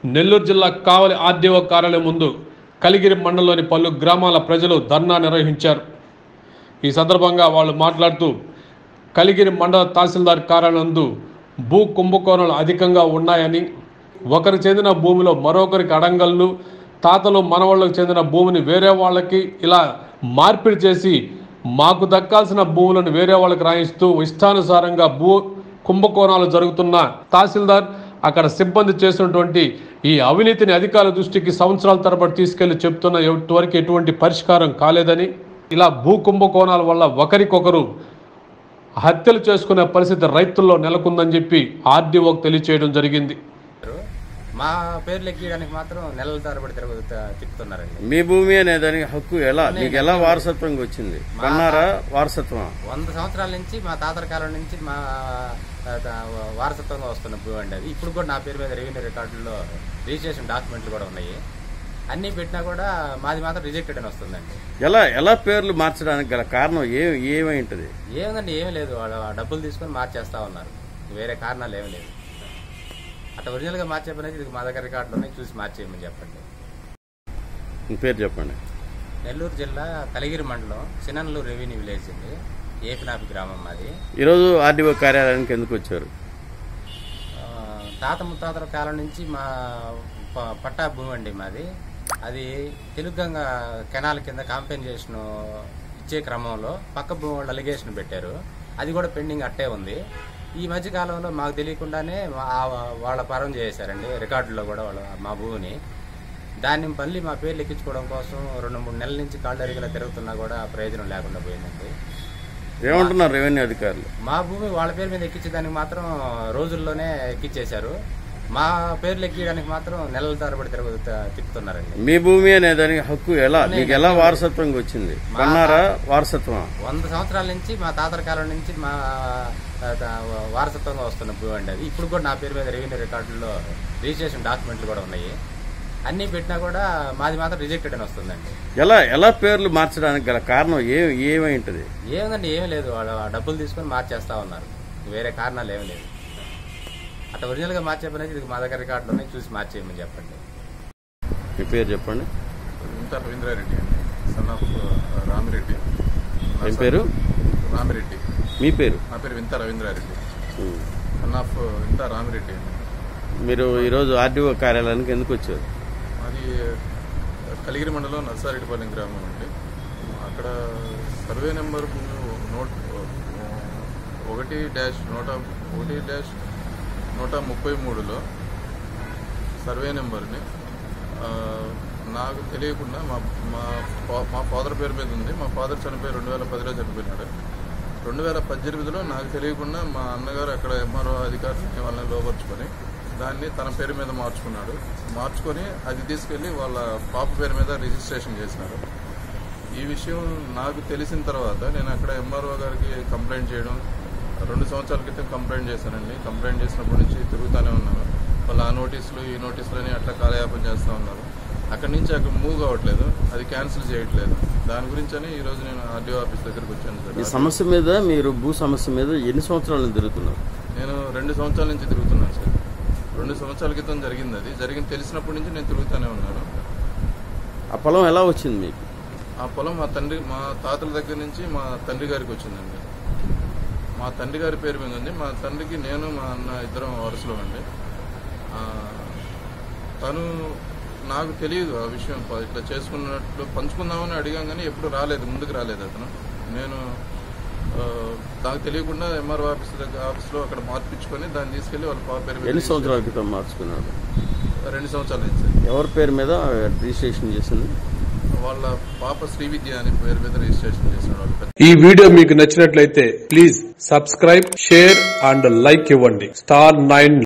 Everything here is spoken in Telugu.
నెల్లూరు జిల్లా కావలి ఆర్డీఓ కార్యాలయం ముందు కలిగిరి మండలంలోని పలు గ్రామాల ప్రజలు ధర్నా నిర్వహించారు ఈ సందర్భంగా వాళ్ళు మాట్లాడుతూ కలిగిరి మండల తహసీల్దార్ కార్యాలయం నందు భూ కుంభకోణాలు అధికంగా ఉన్నాయని ఒకరికి చెందిన భూమిలో మరొకరికి అడంగళ్ళు తాతలు మనవాళ్ళకు చెందిన భూమిని వేరే వాళ్ళకి ఇలా మార్పిడి చేసి మాకు దక్కాల్సిన భూములను వేరే వాళ్ళకి రాయిస్తూ ఇష్టానుసారంగా భూ కుంభకోణాలు జరుగుతున్న తహసీల్దార్ అక్కడ సిబ్బంది చేసినటువంటి ఈ అవినీతిని అధికారుల దృష్టికి సంవత్సరాల తరబడి తీసుకెళ్లి చెప్తున్న వరకు ఎటువంటి పరిష్కారం కాలేదని ఇలా భూ కుంభకోణాల వల్ల ఒకరికొకరు హత్యలు చేసుకునే పరిస్థితి రైతుల్లో నెలకొందని చెప్పి ఆర్డీఓకి తెలియచేయడం జరిగింది మా పేర్లు ఎక్కియడానికి మాత్రం నెలల తరబడి తిరుగు తిప్పుతున్నారండి మీ భూమి అనే దానికి హక్కు ఎలా మీకు ఎలా వారసత్వంగా వచ్చింది కొన్నారా వారసత్వం వంద సంవత్సరాల నుంచి మా తాతల కాలం నుంచి మా ఆ, త- వారసత్వంగా వస్తున్న భూ అండి అది ఇప్పుడు కూడా నా పేరు మీద రెవెన్యూ రికార్డుల్లో రిజిస్ట్రేషన్ డాక్యుమెంట్లు కూడా ఉన్నాయి అన్నీ పెట్టినా కూడా మాది మాత్రం రిజెక్టెడ్ అని వస్తుందండి ఎలా ఎలా పేర్లు మార్చడానికి గల కారణం ఏ ఏమై ఉంటది ఏముందండి ఏమీ లేదు వాళ్ళు ఆ డబ్బులు తీసుకొని మార్చేస్తా ఉన్నారు వేరే కారణాలు ఏమీ లేదు అట్లా ఒరిజినల్గా మార్చే పని అయితే ఇది మా దగ్గర రికార్డులు ఉన్నాయి చూసి మార్చేయమని చెప్పండి మీ పేరు చెప్పండి నెల్లూరు జిల్లా కలిగిరి మండలం సినన్లూరు రెవెన్యూ విలేజ్ అండి ఏకనాపి గ్రామం మాది ఈరోజు ఆర్డీఓ కార్యాలయానికి ఎందుకు వచ్చారు ఆ, తాత ముత్తాతల కాలం నుంచి మా ప- పట్టా భూమి అండి మాది అది తెలుగంగా కెనాల్ కింద కాంపెన్సేషన్ ఇచ్చే క్రమంలో పక్క భూమి వాళ్ళు అలిగేషన్ పెట్టారు అది కూడా పెండింగ్ అట్టే ఉంది ఈ మధ్య కాలంలో మాకు తెలియకుండానే మా- ఆ- వాళ్ళ పరం చేశారండి రికార్డులో కూడా వాళ్ళ మా భూమిని దాన్ని మళ్ళీ మా పేర్లు ఎక్కించుకోవడం కోసం రెండు మూడు నెలల నుంచి కాళ్ళు అరిగేలా తిరుగుతున్నా కూడా ప్రయోజనం లేకుండా పోయిందండి ఏమంటున్నారు రెవెన్యూ అధికారులు మా భూమి వాళ్ళ పేరు మీద ఎక్కించేదానికి మాత్రం రోజుల్లోనే ఎక్కించేశారు మా పేర్లు ఎక్కియడానికి మాత్రం నెలల తరబడి తిరుగు తిప్పుతున్నారండి మీ భూమి అనే దానికి హక్కు ఎలా మీకు ఎలా వారసత్వంగా వచ్చింది కొన్నారా వారసత్వం వంద సంవత్సరాల నుంచి మా తాతల కాలం నుంచి మా ఆ, త- వారసత్వంగా వస్తున్న భూ అండి అది ఇప్పుడు కూడా నా పేరు మీద రెవెన్యూ రికార్డుల్లో రిజిస్ట్రేషన్ డాక్యుమెంట్లు కూడా ఉన్నాయి అన్నీ పెట్టినా కూడా మాది మాత్రం రిజెక్టెడ్ అని వస్తుందండి ఎలా ఎలా పేర్లు మార్చడానికి గల కారణం ఏ ఏమై ఉంటది ఏముందండి ఏమీ లేదు వాళ్ళు ఆ డబ్బులు తీసుకొని మార్చేస్తా ఉన్నారు వేరే కారణాలు ఏమీ లేదు అట్లా ఒరిజినల్గా మార్చే పని అయితే ఇది మా దగ్గర రికార్డులు ఉన్నాయి చూసి మార్చేయమని చెప్పండి మీ పేరు చెప్పండి ఇంత రవీంద్రారెడ్డి అండి సన్ ఆఫ్ రామిరెడ్డి నా ఏం సన్- పేరు రామిరెడ్డి మీ పేరు నా పేరు వింత రవీంద్రారెడ్డి ఉం. సన్ ఆఫ్ వింత రామిరెడ్డి అండి మీరు ఈరోజు ఆర్డీఓ కార్యాలయానికి ఎందుకు వచ్చారు అది కలిగిరి మండలం నర్సారెడ్డిపాలెం గ్రామం అండి అక్కడ సర్వే నెంబర్ నోట్ ఒకటి డాష్ నూట ఒకటి డాష్ నూట ముప్పై మూడులో సర్వే నెంబర్ని ఆ, నాకు తెలియకుండా మా మా ఫా- మా ఫాదర్ పేరు మీద ఉంది మా ఫాదర్ చనిపోయి రెండు వేల పదిలో చనిపోయినాడు రెండు వేల పద్దెనిమిదిలో నాకు తెలియకుండా మా అన్నగారు అక్కడ ఎంఆర్ఓ అధికారిని వాళ్ళని లోపరుచుకొని దాన్ని తన పేరు మీద మార్చుకున్నాడు మార్చుకొని అది తీసుకెళ్లి వాళ్ళ పాప పేరు మీద రిజిస్ట్రేషన్ చేసినారు ఈ విషయం నాకు తెలిసిన తర్వాత నేను అక్కడ ఎంఆర్ఓ గారికి కంప్లైంట్ చేయడం రెండు సంవత్సరాల క్రితం కంప్లైంట్ చేశానండి కంప్లైంట్ చేసినప్పటి నుంచి తిరుగుతూనే ఉన్నాను వాళ్ళు ఆ నోటీసులు ఈ నోటీసులు అని అట్లా కాలయాపన చేస్తూ ఉన్నారు అక్కడి నుంచి అక్కడ మూవ్ కావట్లేదు అది క్యాన్సిల్ చేయట్లేదు దాని గురించి అని ఈరోజు నేను ఆర్డీఓ ఆఫీస్ దగ్గరికి వచ్చాను ఈ సార్ సమస్య మీద మీరు భూ సమస్య మీద ఎన్ని సంవత్సరాల నుంచి తిరుగుతున్నారు నేను రెండు సంవత్సరాల నుంచి తిరుగుతున్నాను సార్ రెండు సంవత్సరాల క్రితం జరిగింది అది జరిగింది తెలిసినప్పటి నుంచి నేను తిరుగుతూనే ఉన్నాను ఆ పొలం ఎలా వచ్చింది మీకు ఆ పొలం మా తండ్రి మా తాతల దగ్గర నుంచి మా తండ్రి గారికి వచ్చిందండి మా తండ్రి గారి పేరు మీద ఉంది మా తండ్రికి నేను మా అన్న ఇద్దరం వరుసలో అండి ఆ, తను నాకు తెలియదు ఆ విషయం ప- ఇట్లా చేసుకున్నట్లు పంచుకుందామని అడిగాం కానీ ఎప్పుడు రాలేదు ముందుకు రాలేదు అతను నేను ఆ, నాకు తెలియకుండా ఎంఆర్ఓ ఆఫీస్ దగ్గర ఆఫీస్లో అక్కడ మార్పించుకొని దాన్ని తీసుకెళ్లి వాళ్ళ పాప పేరు మీద ఎన్ని సంవత్సరాల క్రితం మార్చుకున్నారు రెండు సంవత్సరాలు అయింది సార్ ఎవరి పేరు మీద రిజిస్ట్రేషన్ చేసింది వాళ్ళ పాప శ్రీవిద్య అని పేరు మీద రిజిస్ట్రేషన్ చేసిన వాళ్ళు పెద్ద ఈ వీడియో మీకు నచ్చినట్లయితే please subscribe share and like ఇవ్వండి స్టార్ నైన్